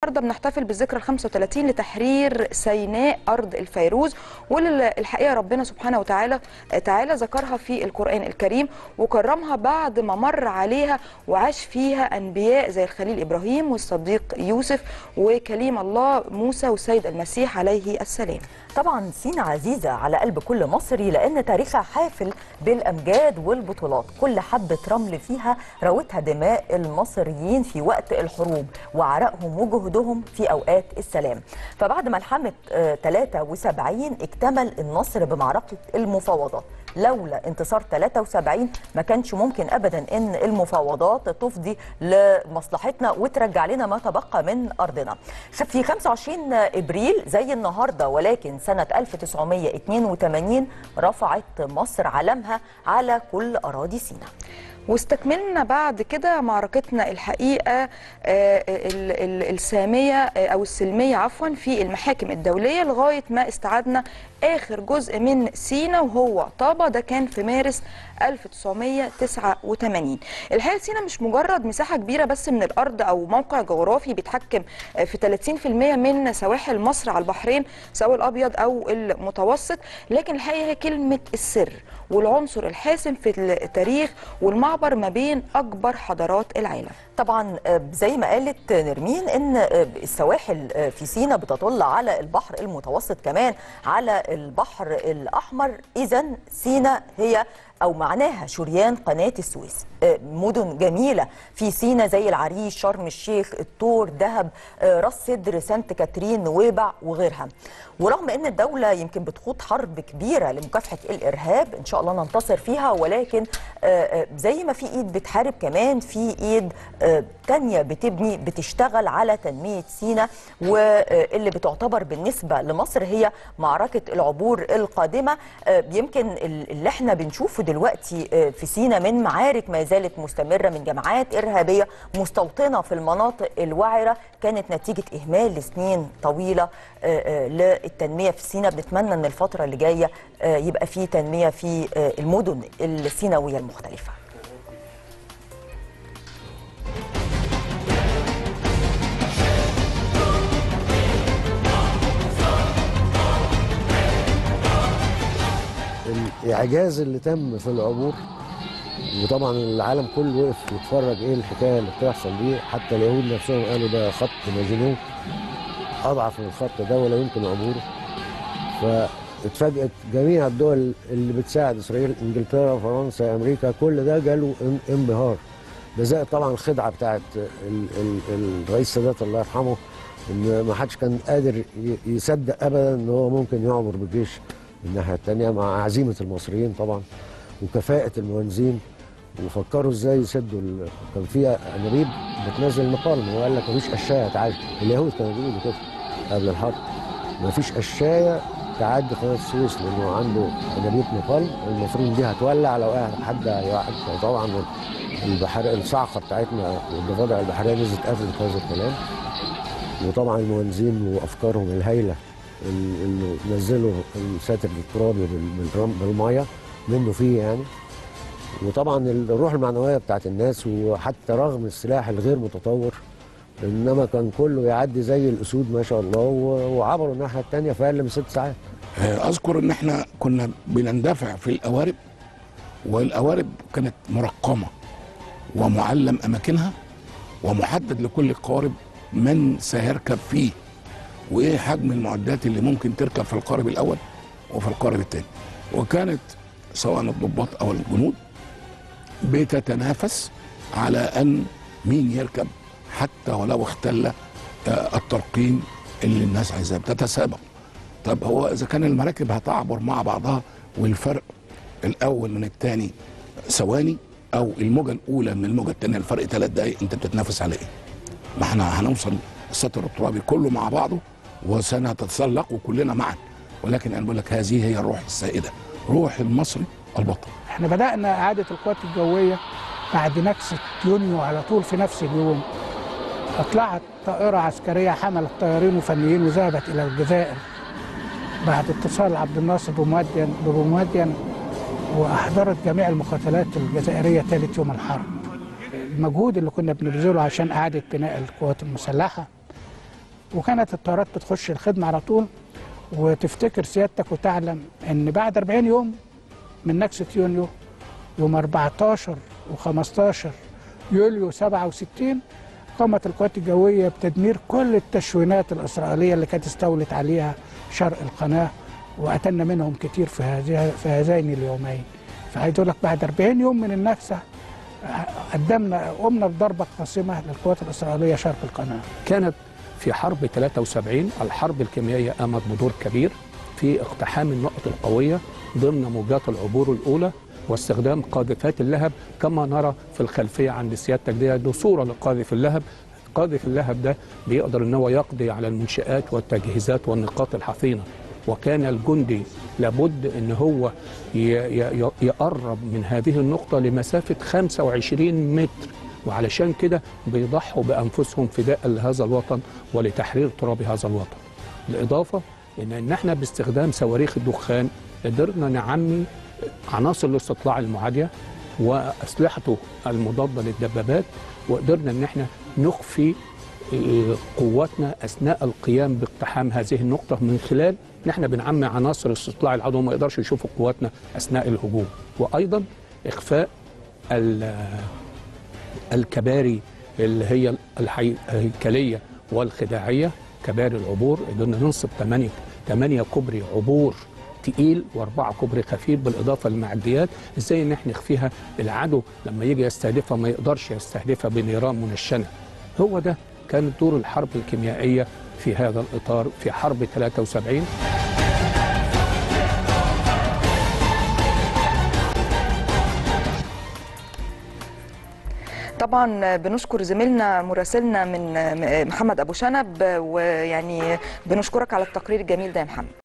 النهارده بنحتفل بالذكرى ال 35 لتحرير سيناء ارض الفيروز واللي الحقيقه ربنا سبحانه وتعالى تعالى ذكرها في القران الكريم وكرمها بعد ما مر عليها وعاش فيها انبياء زي الخليل ابراهيم والصديق يوسف وكليم الله موسى والسيد المسيح عليه السلام طبعا سينا عزيزة على قلب كل مصري لأن تاريخها حافل بالأمجاد والبطولات كل حبة رمل فيها روتها دماء المصريين في وقت الحروب وعرقهم وجهدهم في أوقات السلام فبعد ملحمة آه، 73 اكتمل النصر بمعركة المفاوضات لولا انتصار 73 ما كانش ممكن ابدا ان المفاوضات تفضي لمصلحتنا وترجع لنا ما تبقى من ارضنا. في 25 ابريل زي النهارده ولكن سنه 1982 رفعت مصر علمها على كل اراضي سيناء. واستكملنا بعد كده معركتنا الحقيقه آه، ال- ال- الساميه آه، او السلميه عفوا في المحاكم الدوليه لغايه ما استعدنا اخر جزء من سينا وهو طابا ده كان في مارس 1989 الحقيقه سينا مش مجرد مساحه كبيره بس من الارض او موقع جغرافي بيتحكم آه، في 30% من سواحل مصر على البحرين سواء الابيض او المتوسط لكن الحقيقه هي كلمه السر والعنصر الحاسم في التاريخ والمعبر ما بين اكبر حضارات العالم طبعا آه، زي ما قالت نرمين ان آه، السواحل آه، في سينا بتطل على البحر المتوسط كمان على البحر الاحمر اذا سينا هي او معناها شريان قناه السويس آه، مدن جميله في سينا زي العريش شرم الشيخ الطور دهب آه، راس سدر سانت كاترين نويبع وغيرها ورغم ان الدوله يمكن بتخوض حرب كبيره لمكافحه الارهاب ان شاء الله ننتصر فيها ولكن آه، آه، زي ما في ايد بتحارب كمان في ايد آه، تانية بتبني بتشتغل على تنميه سينا واللي بتعتبر بالنسبه لمصر هي معركه العبور القادمه آه، يمكن اللي احنا بنشوفه دلوقتي آه، في سينا من معارك ما زالت مستمره من جماعات ارهابيه مستوطنه في المناطق الوعره كانت نتيجه اهمال لسنين طويله آه، آه، للتنميه في سينا بنتمنى ان الفتره اللي جايه آه، يبقى في تنميه في آه، المدن السيناويه المختلفه الاعجاز اللي تم في العبور وطبعا العالم كله وقف يتفرج ايه الحكايه اللي بتحصل دي حتى اليهود نفسهم قالوا ده خط ماجينو اضعف من الخط ده ولا يمكن عبوره فاتفاجئت جميع الدول اللي بتساعد اسرائيل انجلترا فرنسا امريكا كل ده جاله ان- انبهار ده زائد طبعا الخدعه بتاعت ال- ال- الرئيس السادات الله يرحمه ان ما حدش كان قادر ي- يصدق ابدا ان هو ممكن يعبر بالجيش من الناحيه الثانيه مع عزيمه المصريين طبعا وكفاءه المهندسين وفكروا ازاي يسدوا ال... كان في انابيب بتنزل نقال هو قال لك مفيش قشايه تعدي اليهود كانوا بيقولوا كده قبل الحرب مفيش قشايه تعدي قناه السويس لانه عنده انابيب نقال المفروض دي هتولع لو حد هيوقع طبعا البحر الصعقه بتاعتنا والضفادع البحريه نزلت قفلت هذا الكلام وطبعا المهندسين وافكارهم الهايله ال- اللي نزلوا الساتر الترابي بال- بالرم- بالميه منه فيه يعني وطبعا الروح المعنويه بتاعت الناس وحتى رغم السلاح الغير متطور انما كان كله يعدي زي الاسود ما شاء الله و- وعبروا الناحيه الثانيه في اقل من ست ساعات آه، اذكر ان احنا كنا بنندفع في القوارب والقوارب كانت مرقمه ومعلم اماكنها ومحدد لكل القوارب من سيركب فيه وايه حجم المعدات اللي ممكن تركب في القارب الاول وفي القارب الثاني وكانت سواء الضباط او الجنود بتتنافس على ان مين يركب حتى ولو اختل آه، الترقيم اللي الناس عايزاه بتتسابق طب هو اذا كان المراكب هتعبر مع بعضها والفرق الاول من الثاني ثواني او الموجه الاولى من الموجه الثانيه الفرق ثلاث دقائق انت بتتنافس على ايه؟ ما احنا هنوصل السطر الترابي كله مع بعضه وسنتسلقه كلنا معا ولكن انا بقول لك هذه هي الروح السائده روح المصري البطل احنا بدأنا إعادة القوات الجوية بعد نكسة يونيو على طول في نفس اليوم أطلعت طائرة عسكرية حملت طيارين وفنيين وذهبت إلى الجزائر بعد اتصال عبد الناصر بمودين بمودين وأحضرت جميع المقاتلات الجزائرية ثالث يوم الحرب المجهود اللي كنا بنبذله عشان إعادة بناء القوات المسلحة وكانت الطيارات بتخش الخدمه على طول وتفتكر سيادتك وتعلم ان بعد 40 يوم من نكسه يونيو يوم 14 و15 يوليو 67 قامت القوات الجويه بتدمير كل التشوينات الاسرائيليه اللي كانت استولت عليها شرق القناه وقتلنا منهم كتير في هذه في هذين اليومين فعايز اقول لك بعد 40 يوم من النكسه قدمنا قمنا بضربه قاسمه للقوات الاسرائيليه شرق القناه كانت في حرب 73 الحرب الكيميائية قامت بدور كبير في اقتحام النقط القوية ضمن موجات العبور الأولى واستخدام قاذفات اللهب كما نرى في الخلفية عند سيادتك دي, دي صورة لقاذف اللهب قاذف اللهب ده بيقدر ان هو يقضي على المنشآت والتجهيزات والنقاط الحصينة وكان الجندي لابد ان هو ي- ي- يقرب من هذه النقطة لمسافة 25 متر وعلشان كده بيضحوا بانفسهم فداء لهذا الوطن ولتحرير تراب هذا الوطن. بالاضافه ان ان احنا باستخدام صواريخ الدخان قدرنا نعمي عناصر الاستطلاع المعاديه واسلحته المضاده للدبابات وقدرنا ان احنا نخفي آه، قواتنا اثناء القيام باقتحام هذه النقطه من خلال ان احنا بنعمي عناصر استطلاع العدو ما يقدرش يشوفوا قواتنا اثناء الهجوم وايضا اخفاء ال- الكباري اللي هي الحي- الهيكليه والخداعيه كباري العبور قدرنا ننصب 8 8 كوبري عبور تقيل واربعه كوبري خفيف بالاضافه للمعديات ازاي ان احنا نخفيها العدو لما يجي يستهدفها ما يقدرش يستهدفها بنيران منشنه هو ده كان دور الحرب الكيميائيه في هذا الاطار في حرب 73 طبعا بنشكر زميلنا مراسلنا من محمد ابو شنب ويعني بنشكرك على التقرير الجميل ده يا محمد